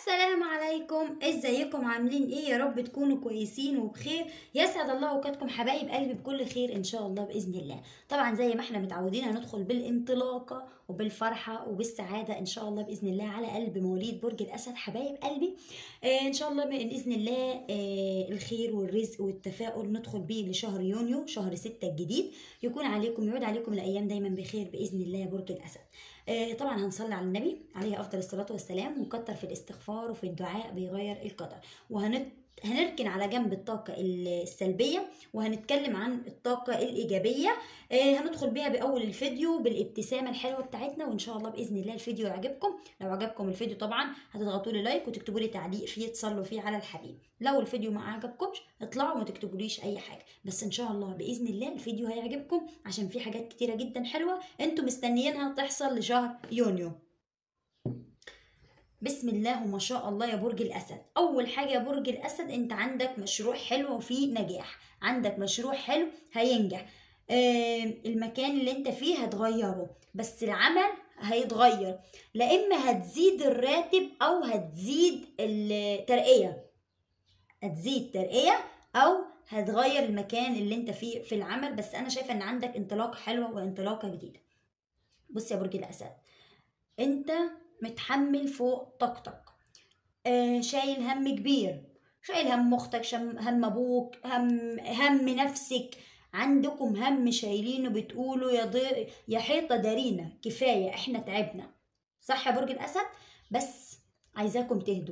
السلام عليكم ازيكم عاملين ايه يا رب تكونوا كويسين وبخير يسعد الله اوقاتكم حبايب قلبي بكل خير ان شاء الله باذن الله طبعا زي ما احنا متعودين هندخل بالانطلاقه وبالفرحه وبالسعاده ان شاء الله باذن الله على قلب مواليد برج الاسد حبايب قلبي آه ان شاء الله باذن الله آه الخير والرزق والتفاؤل ندخل بيه لشهر يونيو شهر ستة الجديد يكون عليكم يعود عليكم الايام دايما بخير باذن الله يا برج الاسد آه، طبعا هنصلي على النبي عليه افضل الصلاه والسلام ونكتر في الاستغفار وفي الدعاء بيغير القدر وهنت هنركن على جنب الطاقة السلبية وهنتكلم عن الطاقة الإيجابية آه، هندخل بيها بأول الفيديو بالابتسامة الحلوة بتاعتنا وإن شاء الله بإذن الله الفيديو يعجبكم لو عجبكم الفيديو طبعا هتضغطوا لي لايك وتكتبوا لي تعليق فيه تصلوا فيه على الحبيب لو الفيديو ما عجبكمش اطلعوا وما تكتبوليش أي حاجة بس إن شاء الله بإذن الله الفيديو هيعجبكم عشان في حاجات كتيرة جدا حلوة انتوا مستنيينها تحصل لشهر يونيو بسم الله وما شاء الله يا برج الاسد اول حاجه يا برج الاسد انت عندك مشروع حلو وفيه نجاح عندك مشروع حلو هينجح آه المكان اللي انت فيه هتغيره بس العمل هيتغير لا اما هتزيد الراتب او هتزيد الترقيه هتزيد ترقيه او هتغير المكان اللي انت فيه في العمل بس انا شايفه ان عندك انطلاقه حلوه وانطلاقه جديده بص يا برج الاسد انت متحمل فوق طاقتك آه شايل هم كبير شايل هم اختك شم هم ابوك هم هم نفسك عندكم هم شايلينه بتقولوا يا ضي... يا حيطه دارينا كفايه احنا تعبنا صح يا برج الاسد بس عايزاكم تهدوا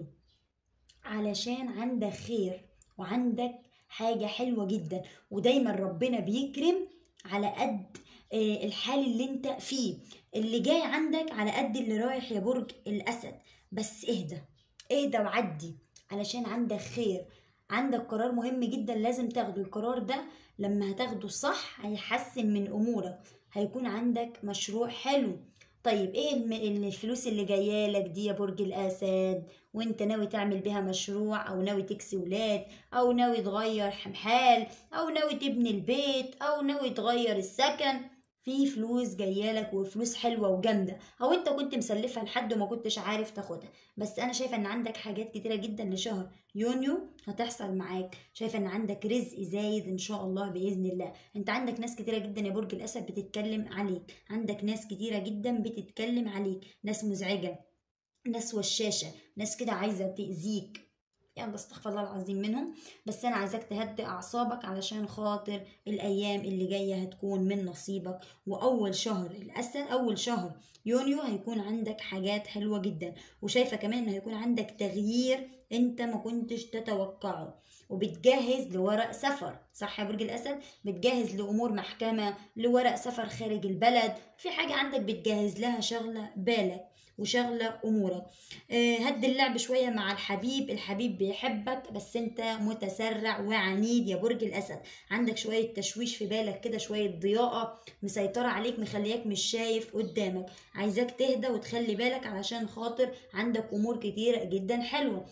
علشان عندك خير وعندك حاجه حلوه جدا ودايما ربنا بيكرم على قد آه، الحال اللي انت فيه اللي جاي عندك على قد اللي رايح يا برج الاسد بس اهدى اهدى وعدي علشان عندك خير عندك قرار مهم جدا لازم تاخده القرار ده لما هتاخده صح هيحسن من امورك هيكون عندك مشروع حلو طيب ايه الم- ال- الفلوس اللي جايه لك دي يا برج الاسد وانت ناوي تعمل بيها مشروع او ناوي تكسي ولاد او ناوي تغير حال او ناوي تبني البيت او ناوي تغير السكن في فلوس جايالك وفلوس حلوه وجامده او انت كنت مسلفها لحد وما كنتش عارف تاخدها بس انا شايفه ان عندك حاجات كتيره جدا لشهر يونيو هتحصل معاك شايفه ان عندك رزق زايد ان شاء الله باذن الله انت عندك ناس كتيره جدا يا برج الاسد بتتكلم عليك عندك ناس كتيره جدا بتتكلم عليك ناس مزعجه ناس وشاشه ناس كده عايزه تاذيك يلا استغفر الله العظيم منهم بس انا عايزاك تهدي اعصابك علشان خاطر الايام اللي جايه هتكون من نصيبك واول شهر الاسد اول شهر يونيو هيكون عندك حاجات حلوه جدا وشايفه كمان ان هيكون عندك تغيير انت ما كنتش تتوقعه وبتجهز لورق سفر صح يا برج الاسد بتجهز لامور محكمه لورق سفر خارج البلد في حاجه عندك بتجهز لها شغله بالك وشغله امورك آه، هد اللعب شويه مع الحبيب الحبيب بيحبك بس انت متسرع وعنيد يا برج الاسد عندك شويه تشويش في بالك كده شويه ضياءه مسيطره عليك مخلياك مش شايف قدامك عايزاك تهدى وتخلي بالك علشان خاطر عندك امور كتيره جدا حلوه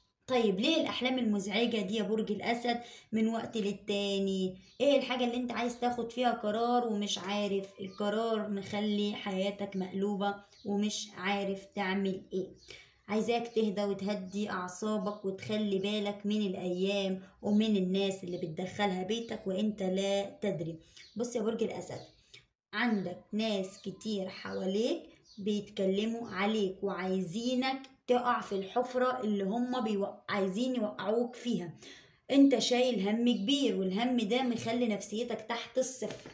طيب ليه الأحلام المزعجة دي يا برج الأسد من وقت للتاني؟ إيه الحاجة اللي أنت عايز تاخد فيها قرار ومش عارف القرار مخلي حياتك مقلوبة ومش عارف تعمل إيه؟ عايزاك تهدى وتهدي أعصابك وتخلي بالك من الأيام ومن الناس اللي بتدخلها بيتك وأنت لا تدري بص يا برج الأسد عندك ناس كتير حواليك بيتكلموا عليك وعايزينك تقع في الحفرة اللي هم بيوق... عايزين يوقعوك فيها انت شايل هم كبير والهم ده مخلي نفسيتك تحت الصفر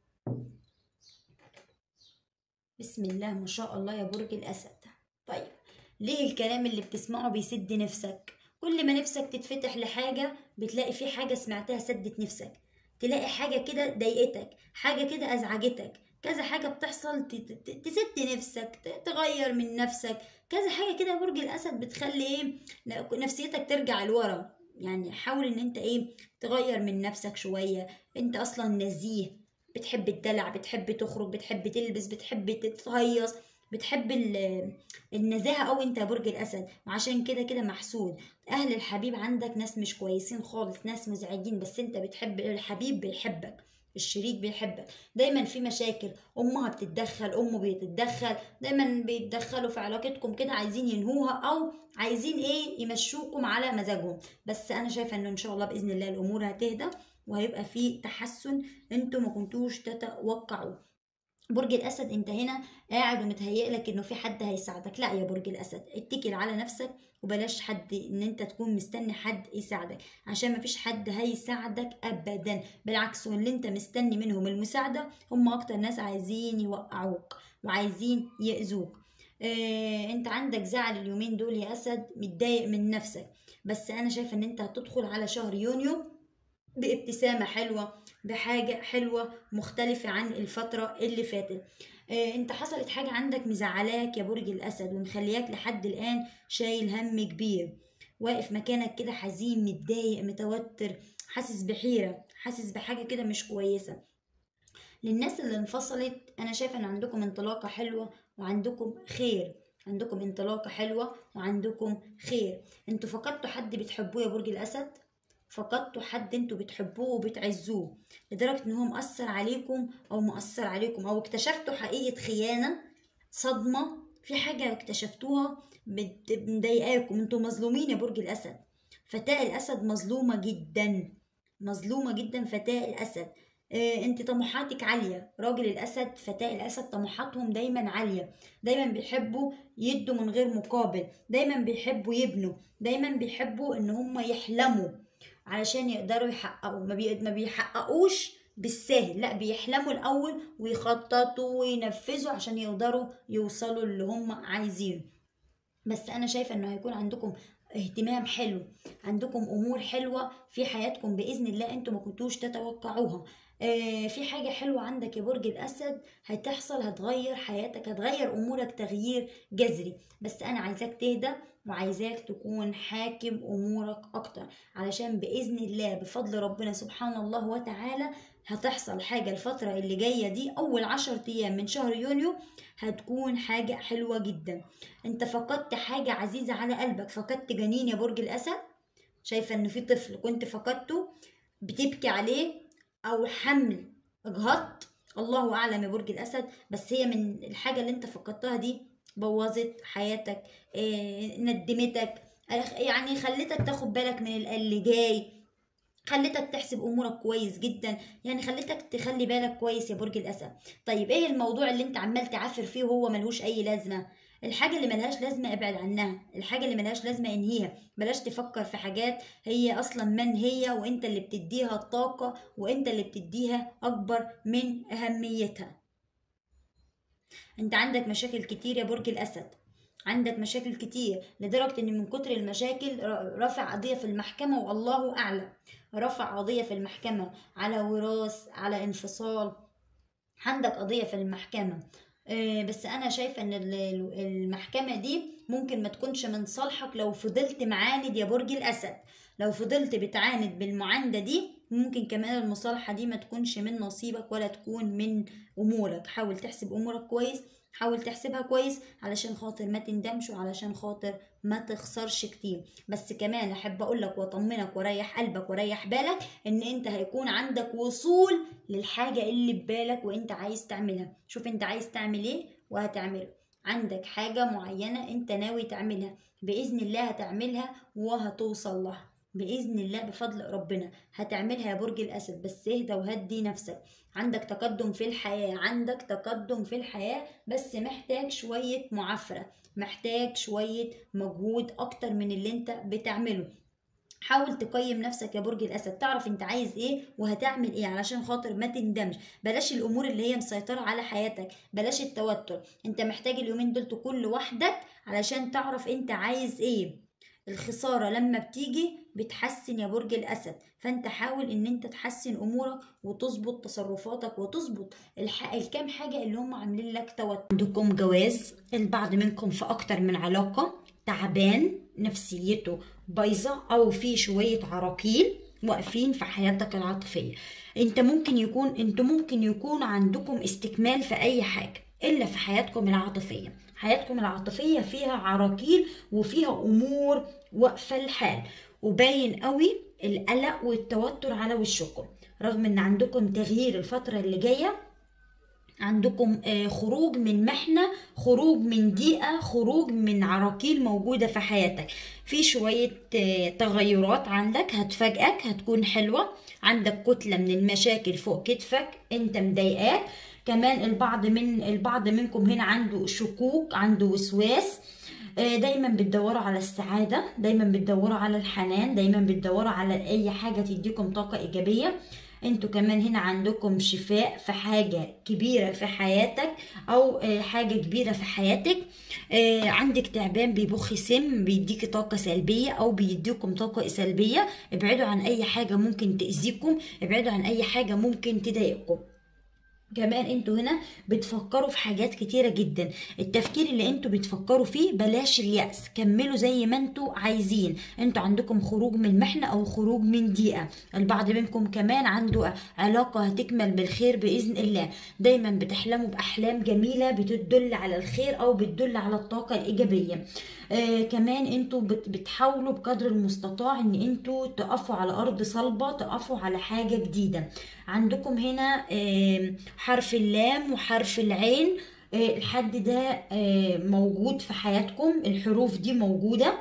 بسم الله ما شاء الله يا برج الأسد طيب ليه الكلام اللي بتسمعه بيسد نفسك كل ما نفسك تتفتح لحاجة بتلاقي في حاجة سمعتها سدت نفسك تلاقي حاجة كده ضايقتك حاجة كده أزعجتك كذا حاجة بتحصل ت- ت- ت- تسد نفسك ت- تغير من نفسك كذا حاجة كده برج الأسد بتخلي إيه ن- نفسيتك ترجع لورا يعني حاول إن أنت إيه تغير من نفسك شوية أنت أصلا نزيه بتحب الدلع بتحب تخرج بتحب تلبس بتحب تتهيص بتحب ال- النزاهة أوي أنت يا برج الأسد وعشان كده كده محسود أهل الحبيب عندك ناس مش كويسين خالص ناس مزعجين بس أنت بتحب الحبيب بيحبك الشريك بيحبك دايما في مشاكل امها بتتدخل امه بيتدخل دايما بيتدخلوا في علاقتكم كده عايزين ينهوها او عايزين ايه يمشوكم على مزاجهم بس انا شايفه انه ان شاء الله باذن الله الامور هتهدى وهيبقى في تحسن انتوا ما كنتوش تتوقعوه برج الاسد انت هنا قاعد ومتهيئ لك انه في حد هيساعدك لا يا برج الاسد اتكل على نفسك وبلاش حد ان انت تكون مستني حد يساعدك عشان مفيش حد هيساعدك ابدا بالعكس واللي انت مستني منهم المساعده هم اكتر ناس عايزين يوقعوك وعايزين يأذوك اه انت عندك زعل اليومين دول يا اسد متضايق من نفسك بس انا شايفه ان انت هتدخل على شهر يونيو بابتسامة حلوة بحاجة حلوة مختلفة عن الفترة اللي فاتت آه انت حصلت حاجة عندك مزعلاك يا برج الأسد ومخلياك لحد الآن شايل هم كبير واقف مكانك كده حزين متضايق متوتر حاسس بحيرة حاسس بحاجة كده مش كويسة للناس اللي انفصلت أنا شايفة إن عندكم انطلاقة حلوة وعندكم خير عندكم انطلاقة حلوة وعندكم خير انتوا فقدتوا حد بتحبوه يا برج الأسد فقدتوا حد انتوا بتحبوه وبتعزوه لدرجة ان هو مأثر عليكم او مأثر عليكم او اكتشفتوا حقيقة خيانة صدمة في حاجة اكتشفتوها مضايقاكم انتوا مظلومين يا برج الاسد فتاة الاسد مظلومة جدا مظلومة جدا فتاة الاسد اه انت طموحاتك عالية راجل الاسد فتاة الاسد طموحاتهم دايما عالية دايما بيحبوا يدوا من غير مقابل دايما بيحبوا يبنوا دايما بيحبوا ان هم يحلموا علشان يقدروا يحققوا ما, بي... ما بيحققوش بالساهل لا بيحلموا الاول ويخططوا وينفذوا عشان يقدروا يوصلوا اللي هم عايزينه بس انا شايفه انه هيكون عندكم اهتمام حلو عندكم امور حلوه في حياتكم باذن الله انتم ما كنتوش تتوقعوها آه في حاجه حلوه عندك يا برج الاسد هتحصل هتغير حياتك هتغير امورك تغيير جذري بس انا عايزاك تهدى وعايزاك تكون حاكم امورك اكتر علشان باذن الله بفضل ربنا سبحانه الله وتعالى هتحصل حاجة الفترة اللي جاية دي أول عشر أيام من شهر يونيو هتكون حاجة حلوة جدا أنت فقدت حاجة عزيزة على قلبك فقدت جنين يا برج الأسد شايفة إن في طفل كنت فقدته بتبكي عليه أو حمل إجهضت الله أعلم يا برج الأسد بس هي من الحاجة اللي أنت فقدتها دي بوظت حياتك إيه ندمتك يعني خلتك تاخد بالك من اللي جاي خلتك تحسب امورك كويس جدا يعني خلتك تخلي بالك كويس يا برج الاسد طيب ايه الموضوع اللي انت عمال تعافر فيه وهو ملهوش اي لازمه الحاجه اللي ملهاش لازمه ابعد عنها الحاجه اللي ملهاش لازمه انهيها بلاش تفكر في حاجات هي اصلا منهيه وانت اللي بتديها الطاقه وانت اللي بتديها اكبر من اهميتها انت عندك مشاكل كتير يا برج الاسد عندك مشاكل كتير لدرجة ان من كتر المشاكل رافع قضية في المحكمة والله اعلم رفع قضية في المحكمة على وراث على انفصال عندك قضية في المحكمة بس انا شايفة ان المحكمة دي ممكن ما تكونش من صالحك لو فضلت معاند يا برج الاسد لو فضلت بتعاند بالمعاندة دي ممكن كمان المصالحة دي ما تكونش من نصيبك ولا تكون من امورك حاول تحسب امورك كويس حاول تحسبها كويس علشان خاطر ما تندمش وعلشان خاطر ما تخسرش كتير بس كمان احب اقول لك واطمنك واريح قلبك واريح بالك ان انت هيكون عندك وصول للحاجه اللي ببالك وانت عايز تعملها شوف انت عايز تعمل ايه وهتعمله عندك حاجه معينه انت ناوي تعملها باذن الله هتعملها وهتوصل لها بإذن الله بفضل ربنا هتعملها يا برج الأسد بس اهدى وهدي نفسك عندك تقدم في الحياة عندك تقدم في الحياة بس محتاج شوية معافرة محتاج شوية مجهود أكتر من اللي انت بتعمله حاول تقيم نفسك يا برج الاسد تعرف انت عايز ايه وهتعمل ايه علشان خاطر ما تندمش بلاش الامور اللي هي مسيطره على حياتك بلاش التوتر انت محتاج اليومين دول تكون لوحدك علشان تعرف انت عايز ايه الخساره لما بتيجي بتحسن يا برج الاسد فانت حاول ان انت تحسن امورك وتظبط تصرفاتك وتظبط الح... الكام حاجه اللي هم عاملين لك توتر عندكم جواز البعض منكم في اكتر من علاقه تعبان نفسيته بايظه او في شويه عراقيل واقفين في حياتك العاطفيه انت ممكن يكون انتوا ممكن يكون عندكم استكمال في اي حاجه الا في حياتكم العاطفيه حياتكم العاطفيه فيها عراقيل وفيها امور واقفه الحال وباين قوي القلق والتوتر على وشكم رغم ان عندكم تغيير الفتره اللي جايه عندكم آه، خروج من محنة خروج من ضيقة خروج من عراقيل موجودة في حياتك في شوية آه، تغيرات عندك هتفاجئك هتكون حلوة عندك كتلة من المشاكل فوق كتفك انت مضايقاك كمان البعض من البعض منكم هنا عنده شكوك عنده وسواس آه، دايما بتدوروا على السعادة دايما بتدوروا على الحنان دايما بتدوروا على اي حاجة تديكم طاقة ايجابية انتوا كمان هنا عندكم شفاء في حاجة كبيرة في حياتك او آه، حاجة كبيرة في حياتك آه، عندك تعبان بيبخ سم بيديكي طاقة سلبية او بيديكم طاقة سلبية ابعدوا عن اي حاجة ممكن تأذيكم ابعدوا عن اي حاجة ممكن تضايقكم كمان انتوا هنا بتفكروا في حاجات كتيرة جدا التفكير اللي انتوا بتفكروا فيه بلاش اليأس كملوا زي ما انتوا عايزين انتوا عندكم خروج من محنة او خروج من ضيقة البعض منكم كمان عنده علاقة هتكمل بالخير بإذن الله دايما بتحلموا بأحلام جميلة بتدل على الخير او بتدل على الطاقة الإيجابية آه كمان انتوا بت- بتحاولوا بقدر المستطاع ان انتوا تقفوا على ارض صلبة تقفوا على حاجة جديدة عندكم هنا آه حرف اللام وحرف العين آه، الحد ده آه، موجود في حياتكم الحروف دي موجودة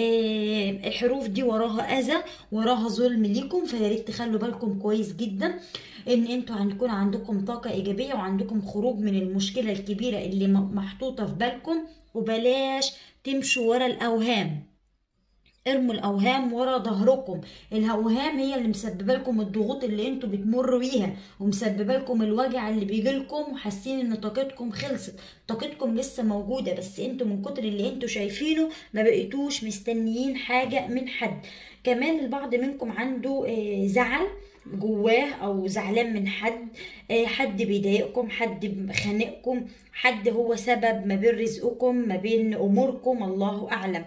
آه، الحروف دي وراها أذى وراها ظلم ليكم فياريت تخلوا بالكم كويس جدا ان انتوا هنكون عندكم طاقة ايجابية وعندكم خروج من المشكلة الكبيرة اللي م- محطوطة في بالكم وبلاش تمشوا ورا الاوهام ارموا الاوهام ورا ظهركم الاوهام هي اللي مسببه لكم الضغوط اللي انتوا بتمروا بيها ومسببه لكم الوجع اللي بيجي لكم وحاسين ان طاقتكم خلصت طاقتكم لسه موجوده بس انتوا من كتر اللي انتوا شايفينه ما بقيتوش مستنيين حاجه من حد كمان البعض منكم عنده آه، زعل جواه او زعلان من حد آه، حد بيضايقكم حد خانقكم حد هو سبب ما بين رزقكم ما بين اموركم الله اعلم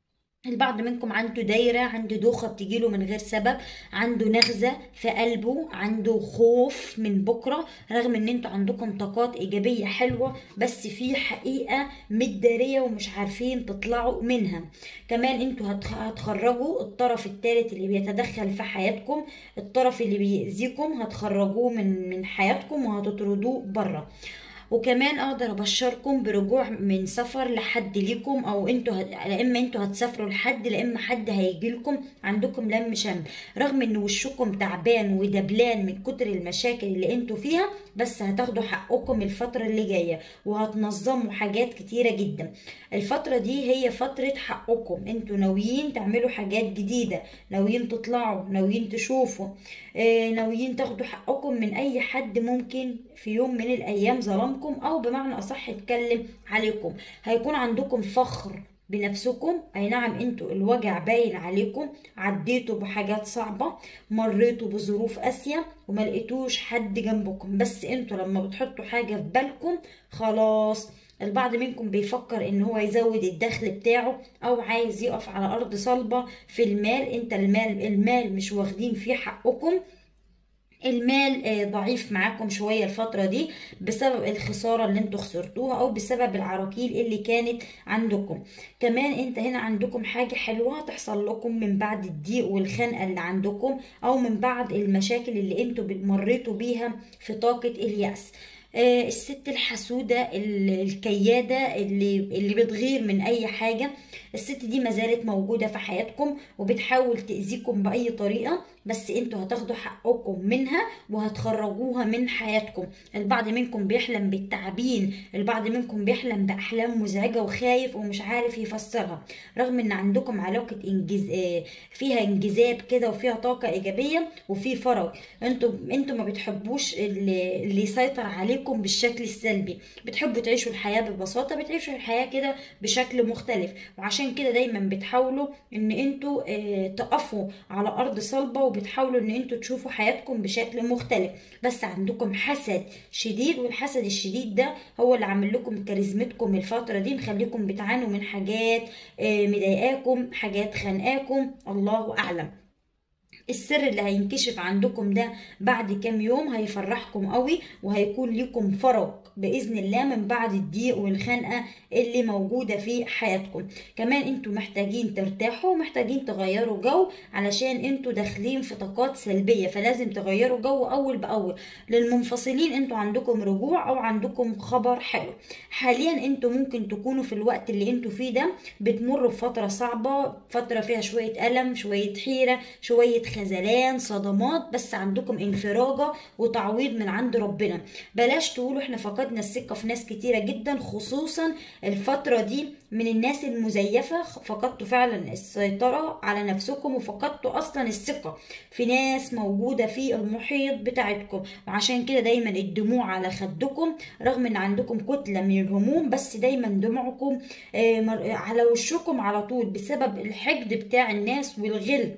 البعض منكم عنده دايرة عنده دوخة بتجيله من غير سبب عنده نغزة في قلبه عنده خوف من بكرة رغم ان انتوا عندكم طاقات ايجابية حلوة بس في حقيقة متدارية ومش عارفين تطلعوا منها كمان انتوا هتخ- هتخرجوا الطرف الثالث اللي بيتدخل في حياتكم الطرف اللي بيأذيكم هتخرجوه من من حياتكم وهتطردوه بره وكمان اقدر ابشركم برجوع من سفر لحد ليكم او انتوا هت... لا اما انتوا هتسافروا لحد لا اما حد هيجي لكم عندكم لم شمل رغم ان وشكم تعبان ودبلان من كتر المشاكل اللي انتوا فيها بس هتاخدوا حقكم الفترة اللي جاية وهتنظموا حاجات كتيرة جدا الفترة دي هي فترة حقكم انتوا ناويين تعملوا حاجات جديدة ناويين تطلعوا ناويين تشوفوا آه، ناويين تاخدوا حقكم من اي حد ممكن في يوم من الايام ظلمكم او بمعنى اصح اتكلم عليكم هيكون عندكم فخر بنفسكم اي نعم انتوا الوجع باين عليكم عديتوا بحاجات صعبة مريتوا بظروف قاسية وما لقيتوش حد جنبكم بس انتوا لما بتحطوا حاجة في بالكم خلاص البعض منكم بيفكر ان هو يزود الدخل بتاعه او عايز يقف على ارض صلبة في المال انت المال المال مش واخدين فيه حقكم المال آه، ضعيف معاكم شوية الفترة دي بسبب الخسارة اللي انتوا خسرتوها او بسبب العراقيل اللي كانت عندكم كمان انت هنا عندكم حاجة حلوة هتحصل لكم من بعد الضيق والخنقة اللي عندكم او من بعد المشاكل اللي انتوا مريتوا بيها في طاقة اليأس آه، الست الحسودة ال- الكيادة اللي اللي بتغير من أي حاجة الست دي ما زالت موجودة في حياتكم وبتحاول تأذيكم بأي طريقة بس انتوا هتاخدوا حقكم منها وهتخرجوها من حياتكم البعض منكم بيحلم بالتعبين البعض منكم بيحلم بأحلام مزعجة وخايف ومش عارف يفسرها رغم ان عندكم علاقة انجز آه، فيها انجذاب كده وفيها طاقة ايجابية وفي فرج انتوا انتوا ما بتحبوش اللي, اللي يسيطر عليكم بالشكل السلبي بتحبوا تعيشوا الحياة ببساطة بتعيشوا الحياة كده بشكل مختلف وعشان كده دايما بتحاولوا ان انتوا آه، تقفوا على ارض صلبة وبتحاولوا ان انتوا تشوفوا حياتكم بشكل مختلف بس عندكم حسد شديد والحسد الشديد ده هو اللي عامل لكم كاريزمتكم الفترة دي مخليكم بتعانوا من حاجات آه، مضايقاكم حاجات خانقاكم الله اعلم السر اللي هينكشف عندكم ده بعد كام يوم هيفرحكم قوي وهيكون لكم فرج باذن الله من بعد الضيق والخنقه اللي موجوده في حياتكم كمان انتوا محتاجين ترتاحوا ومحتاجين تغيروا جو علشان انتوا داخلين في طاقات سلبيه فلازم تغيروا جو اول باول للمنفصلين انتوا عندكم رجوع او عندكم خبر حلو حاليا انتوا ممكن تكونوا في الوقت اللي انتوا فيه ده بتمروا بفتره صعبه فتره فيها شويه الم شويه حيره شويه خذلان صدمات بس عندكم انفراجه وتعويض من عند ربنا بلاش تقولوا احنا فقدنا الثقه في ناس كتيره جدا خصوصا الفتره دي من الناس المزيفه فقدتوا فعلا السيطره على نفسكم وفقدتوا اصلا الثقه في ناس موجوده في المحيط بتاعتكم وعشان كده دايما الدموع على خدكم رغم ان عندكم كتله من الهموم بس دايما دموعكم على وشكم على طول بسبب الحقد بتاع الناس والغل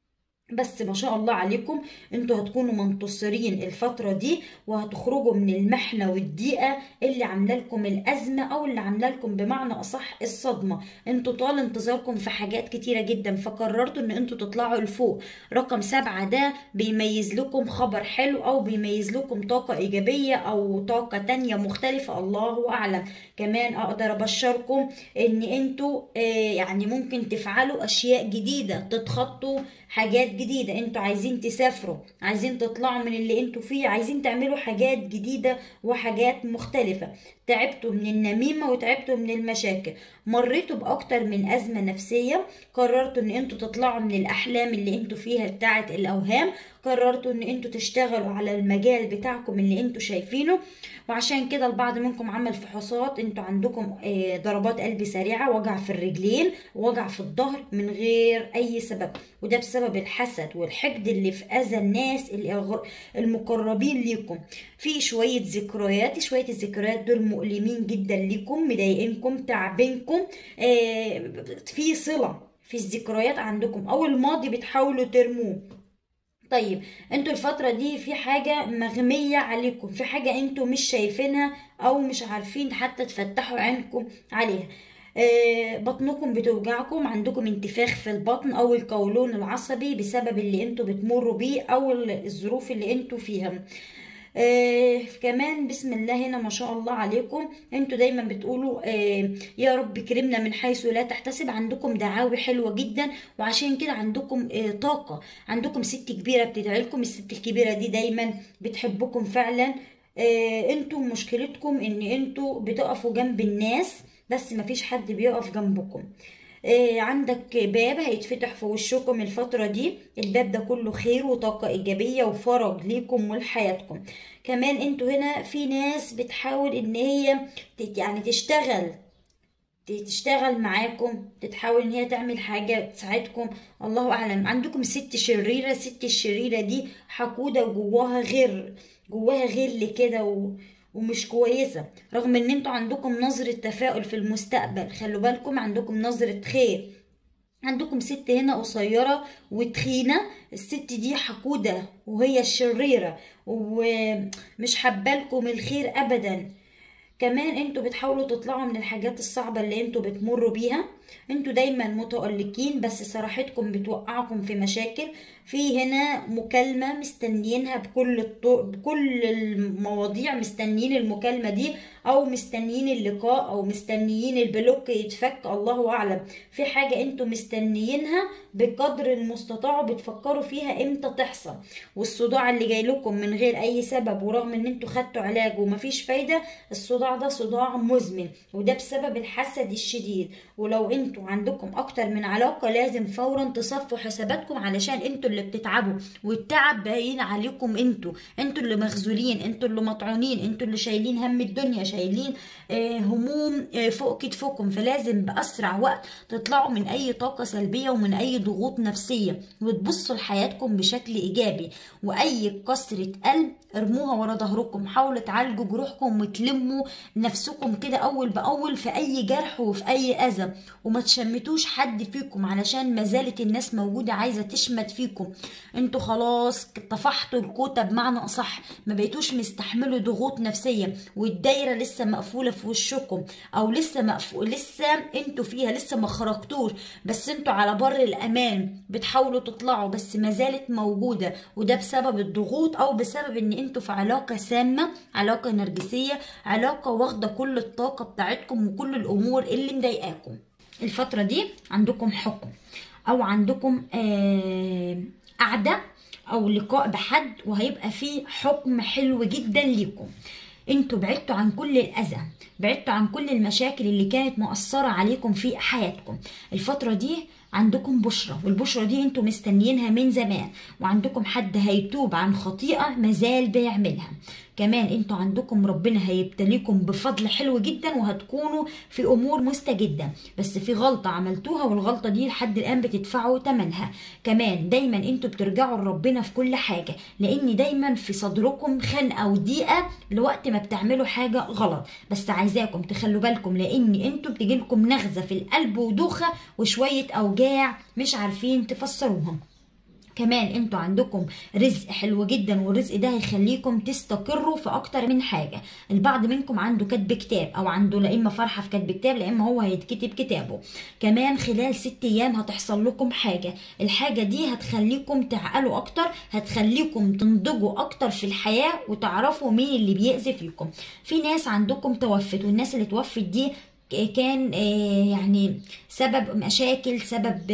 بس ما شاء الله عليكم انتوا هتكونوا منتصرين الفترة دي وهتخرجوا من المحنة والضيقة اللي عاملة لكم الأزمة أو اللي عاملة لكم بمعنى أصح الصدمة انتوا طال انتظاركم في حاجات كتيرة جدا فقررتوا ان انتوا تطلعوا لفوق رقم سبعة ده بيميز لكم خبر حلو أو بيميز لكم طاقة إيجابية أو طاقة تانية مختلفة الله أعلم كمان أقدر أبشركم ان انتوا اه يعني ممكن تفعلوا أشياء جديدة تتخطوا حاجات جديدة انتوا عايزين تسافروا عايزين تطلعوا من اللي انتوا فيه عايزين تعملوا حاجات جديدة وحاجات مختلفة تعبتوا من النميمة وتعبتوا من المشاكل مريتوا بأكتر من أزمة نفسية قررتوا ان انتوا تطلعوا من الأحلام اللي انتوا فيها بتاعة الأوهام قررتوا ان انتوا تشتغلوا على المجال بتاعكم اللي انتوا شايفينه وعشان كده البعض منكم عمل فحوصات انتوا عندكم ضربات قلب سريعة وجع في الرجلين وجع في الظهر من غير اي سبب وده بسبب الحسد والحقد اللي في اذى الناس المقربين ليكم في شوية ذكريات شوية الذكريات دول مؤلمين جدا ليكم مضايقينكم تعبينكم في صلة في الذكريات عندكم او الماضي بتحاولوا ترموه طيب انتوا الفترة دي في حاجة مغمية عليكم في حاجة انتوا مش شايفينها او مش عارفين حتى تفتحوا عينكم عليها آه بطنكم بتوجعكم عندكم انتفاخ في البطن او القولون العصبي بسبب اللي انتوا بتمروا بيه او الظروف اللي انتوا فيها آه كمان بسم الله هنا ما شاء الله عليكم انتوا دايما بتقولوا آه يا رب كرمنا من حيث لا تحتسب عندكم دعاوي حلوه جدا وعشان كده عندكم آه طاقه عندكم ست كبيره بتدعي لكم الست الكبيره دي دايما بتحبكم فعلا آه انتوا مشكلتكم ان انتوا بتقفوا جنب الناس بس مفيش حد بيقف جنبكم آه عندك باب هيتفتح في وشكم الفترة دي الباب ده كله خير وطاقة إيجابية وفرج ليكم ولحياتكم كمان انتوا هنا في ناس بتحاول ان هي يعني تشتغل تشتغل معاكم تتحاول ان هي تعمل حاجة تساعدكم الله اعلم عندكم ست شريرة الست الشريرة دي حقودة وجواها غير جواها غل كده و... ومش كويسة رغم ان انتوا عندكم نظرة تفاؤل في المستقبل خلوا بالكم عندكم نظرة خير عندكم ست هنا قصيرة وتخينة الست دي حقودة وهي الشريرة ومش حبالكم الخير ابدا كمان انتوا بتحاولوا تطلعوا من الحاجات الصعبة اللي انتوا بتمروا بيها انتوا دايما متألقين بس صراحتكم بتوقعكم في مشاكل في هنا مكالمة مستنيينها بكل الطرق بكل المواضيع مستنيين المكالمة دي او مستنيين اللقاء او مستنيين البلوك يتفك الله اعلم في حاجة انتوا مستنيينها بقدر المستطاع بتفكروا فيها امتى تحصل والصداع اللي جاي لكم من غير اي سبب ورغم ان انتوا خدتوا علاج ومفيش فايدة الصداع ده صداع مزمن وده بسبب الحسد الشديد ولو انتوا عندكم اكتر من علاقة لازم فورا تصفوا حساباتكم علشان انتوا اللي بتتعبوا والتعب باين عليكم انتوا انتوا اللي مخذولين انتوا اللي مطعونين انتوا اللي شايلين هم الدنيا شايلين آه هموم آه فوق كتفكم فلازم باسرع وقت تطلعوا من اي طاقة سلبية ومن اي ضغوط نفسية وتبصوا لحياتكم بشكل ايجابي واي كسرة قلب ارموها ورا ظهركم حاولوا تعالجوا جروحكم وتلموا نفسكم كده اول باول في اي جرح وفي اي اذى وما تشمتوش حد فيكم علشان ما زالت الناس موجودة عايزة تشمت فيكم انتوا خلاص طفحتوا الكوتة بمعنى أصح ما بقيتوش مستحملوا ضغوط نفسية والدايرة لسه مقفولة في وشكم أو لسه مقفول لسه انتوا فيها لسه ما خرجتوش بس انتوا على بر الأمان بتحاولوا تطلعوا بس ما زالت موجودة وده بسبب الضغوط أو بسبب ان انتوا في علاقة سامة علاقة نرجسية علاقة واخدة كل الطاقة بتاعتكم وكل الأمور اللي مضايقاكم الفترة دي عندكم حكم أو عندكم آه قعدة أو لقاء بحد وهيبقى فيه حكم حلو جدا ليكم انتوا بعدتوا عن كل الأذى بعدتوا عن كل المشاكل اللي كانت مؤثرة عليكم في حياتكم الفترة دي عندكم بشرة والبشرة دي انتوا مستنيينها من زمان وعندكم حد هيتوب عن خطيئة مازال بيعملها كمان انتوا عندكم ربنا هيبتليكم بفضل حلو جدا وهتكونوا في امور مستجدة بس في غلطة عملتوها والغلطة دي لحد الان بتدفعوا تمنها كمان دايما انتوا بترجعوا لربنا في كل حاجة لان دايما في صدركم خنقة وضيقة لوقت ما بتعملوا حاجة غلط بس عايزاكم تخلوا بالكم لان انتوا بتجيلكم نغزة في القلب ودوخة وشوية اوجاع مش عارفين تفسروهم كمان انتوا عندكم رزق حلو جدا والرزق ده هيخليكم تستقروا في اكتر من حاجه البعض منكم عنده كتب كتاب او عنده لا اما فرحه في كتب كتاب لا اما هو هيتكتب كتابه كمان خلال ست ايام هتحصل لكم حاجه الحاجه دي هتخليكم تعقلوا اكتر هتخليكم تنضجوا اكتر في الحياه وتعرفوا مين اللي بيأذي فيكم في ناس عندكم توفت والناس اللي توفت دي كان يعني سبب مشاكل سبب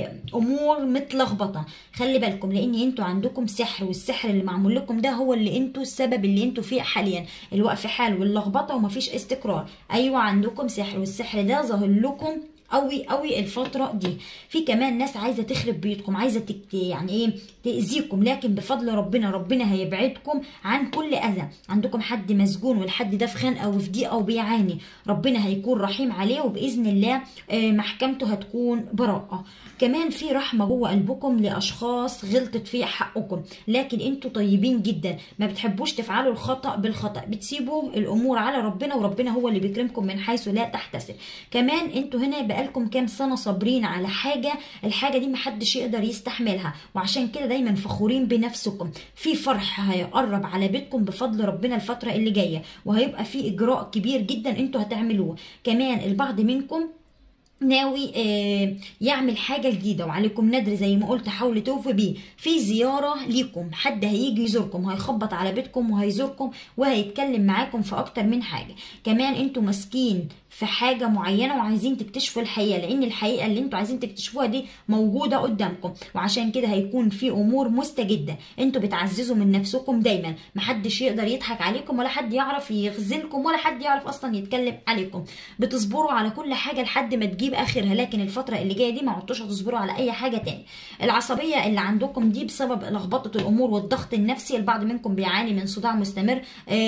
امور متلخبطه خلي بالكم لان انتوا عندكم سحر والسحر اللي معمول لكم ده هو اللي انتوا السبب اللي انتوا فيه حاليا الوقف حال واللخبطه ومفيش استقرار ايوه عندكم سحر والسحر ده ظاهر لكم قوي قوي الفترة دي في كمان ناس عايزة تخرب بيوتكم عايزة تك... يعني ايه تأذيكم لكن بفضل ربنا ربنا هيبعدكم عن كل أذى عندكم حد مسجون والحد ده في خنقة وفي ضيقة وبيعاني ربنا هيكون رحيم عليه وبإذن الله محكمته هتكون براءة كمان في رحمة جوه قلبكم لأشخاص غلطت في حقكم لكن انتوا طيبين جدا ما بتحبوش تفعلوا الخطأ بالخطأ بتسيبوا الأمور على ربنا وربنا هو اللي بيكرمكم من حيث لا تحتسب كمان انتوا هنا بقالكم كام سنة صابرين على حاجة الحاجة دي محدش يقدر يستحملها وعشان كده دايما فخورين بنفسكم في فرح هيقرب على بيتكم بفضل ربنا الفترة اللي جاية وهيبقى في إجراء كبير جدا انتوا هتعملوه كمان البعض منكم ناوي آه يعمل حاجة جديدة وعليكم ندر زي ما قلت حاولوا توفوا بيه في زيارة ليكم حد هيجي يزوركم هيخبط على بيتكم وهيزوركم وهيتكلم معاكم في أكتر من حاجة كمان انتوا ماسكين في حاجة معينة وعايزين تكتشفوا الحقيقة لأن الحقيقة اللي انتوا عايزين تكتشفوها دي موجودة قدامكم وعشان كده هيكون في أمور مستجدة انتوا بتعززوا من نفسكم دايما محدش يقدر يضحك عليكم ولا حد يعرف يخذلكم ولا حد يعرف أصلا يتكلم عليكم بتصبروا على كل حاجة لحد ما تجيب آخرها لكن الفترة اللي جاية دي ما عدتوش هتصبروا على أي حاجة تاني العصبية اللي عندكم دي بسبب لخبطة الأمور والضغط النفسي البعض منكم بيعاني من صداع مستمر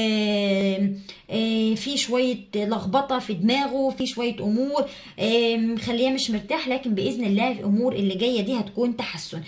آآ آآ في شوية لخبطة في دماغ دماغه في شويه امور مخليه مش مرتاح لكن باذن الله الامور اللي جايه دي هتكون تحسن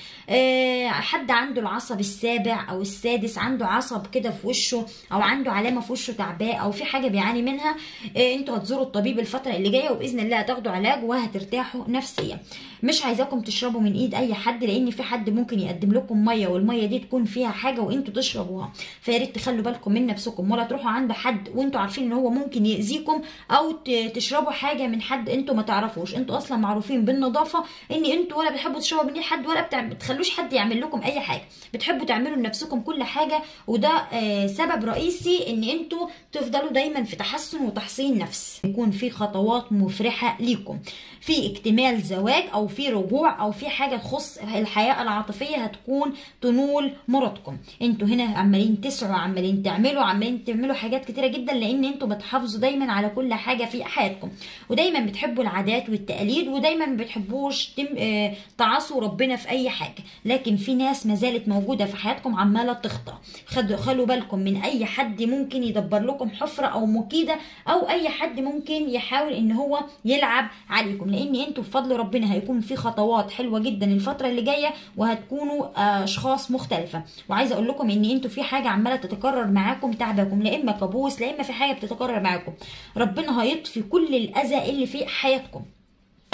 حد عنده العصب السابع او السادس عنده عصب كده في وشه او عنده علامه في وشه تعباه او في حاجه بيعاني منها انتوا هتزوروا الطبيب الفتره اللي جايه وباذن الله هتاخدوا علاج وهترتاحوا نفسيا مش عايزاكم تشربوا من ايد اي حد لان في حد ممكن يقدم لكم ميه والميه دي تكون فيها حاجه وانتوا تشربوها فيا ريت تخلوا بالكم من نفسكم ولا تروحوا عند حد وانتوا عارفين ان هو ممكن ياذيكم او تشربوا حاجه من حد انتوا ما تعرفوش انتوا اصلا معروفين بالنظافه ان انتوا ولا بتحبوا تشربوا من حد ولا بتعمل بتخلوش حد يعمل لكم اي حاجه بتحبوا تعملوا لنفسكم كل حاجه وده آه سبب رئيسي ان انتوا تفضلوا دايما في تحسن وتحسين نفس يكون في خطوات مفرحه ليكم في اكتمال زواج او في رجوع او في حاجه تخص الحياه العاطفيه هتكون تنول مرادكم انتوا هنا عمالين تسعوا عمالين تعملوا عمالين تعملوا حاجات كتيره جدا لان انتوا بتحافظوا دايما على كل حاجه في حياتكم ودايما بتحبوا العادات والتقاليد ودايما ما بتحبوش تم آه تعصوا ربنا في اي حاجه لكن في ناس ما زالت موجوده في حياتكم عماله تخطى خدوا خلوا بالكم من اي حد ممكن يدبر لكم حفره او مكيده او اي حد ممكن يحاول ان هو يلعب عليكم لان انتوا بفضل ربنا هيكون في خطوات حلوه جدا الفتره اللي جايه وهتكونوا اشخاص مختلفه وعايزه اقول لكم ان انتوا في حاجه عماله تتكرر معاكم تعبكم لا اما كابوس لا اما في حاجه بتتكرر معاكم ربنا هيطفي كل الاذى اللي في حياتكم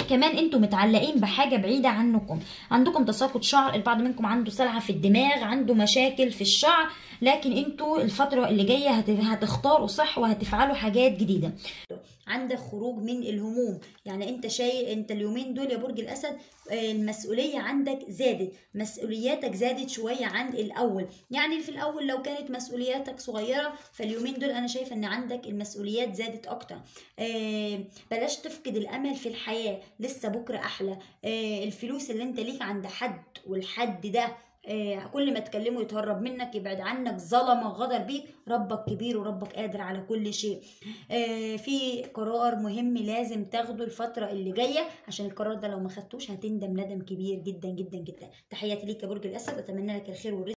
كمان انتوا متعلقين بحاجه بعيده عنكم عندكم تساقط شعر البعض منكم عنده سلعه في الدماغ عنده مشاكل في الشعر لكن انتوا الفتره اللي جايه هت- هتختاروا صح وهتفعلوا حاجات جديده عندك خروج من الهموم يعني انت شايل انت اليومين دول يا برج الاسد آه، المسؤوليه عندك زادت مسؤولياتك زادت شويه عن الاول يعني في الاول لو كانت مسؤولياتك صغيره فاليومين دول انا شايفه ان عندك المسؤوليات زادت اكتر آه، بلاش تفقد الامل في الحياه لسه بكره احلى آه، الفلوس اللي انت ليك عند حد والحد ده آه، كل ما تكلمه يتهرب منك يبعد عنك ظلمك غدر بيك ربك كبير وربك قادر على كل شيء آه، في قرار مهم لازم تاخده الفترة اللي جاية عشان القرار ده لو ما خدتوش هتندم ندم كبير جدا جدا جدا تحياتي ليك يا برج الأسد أتمنى لك الخير والرزق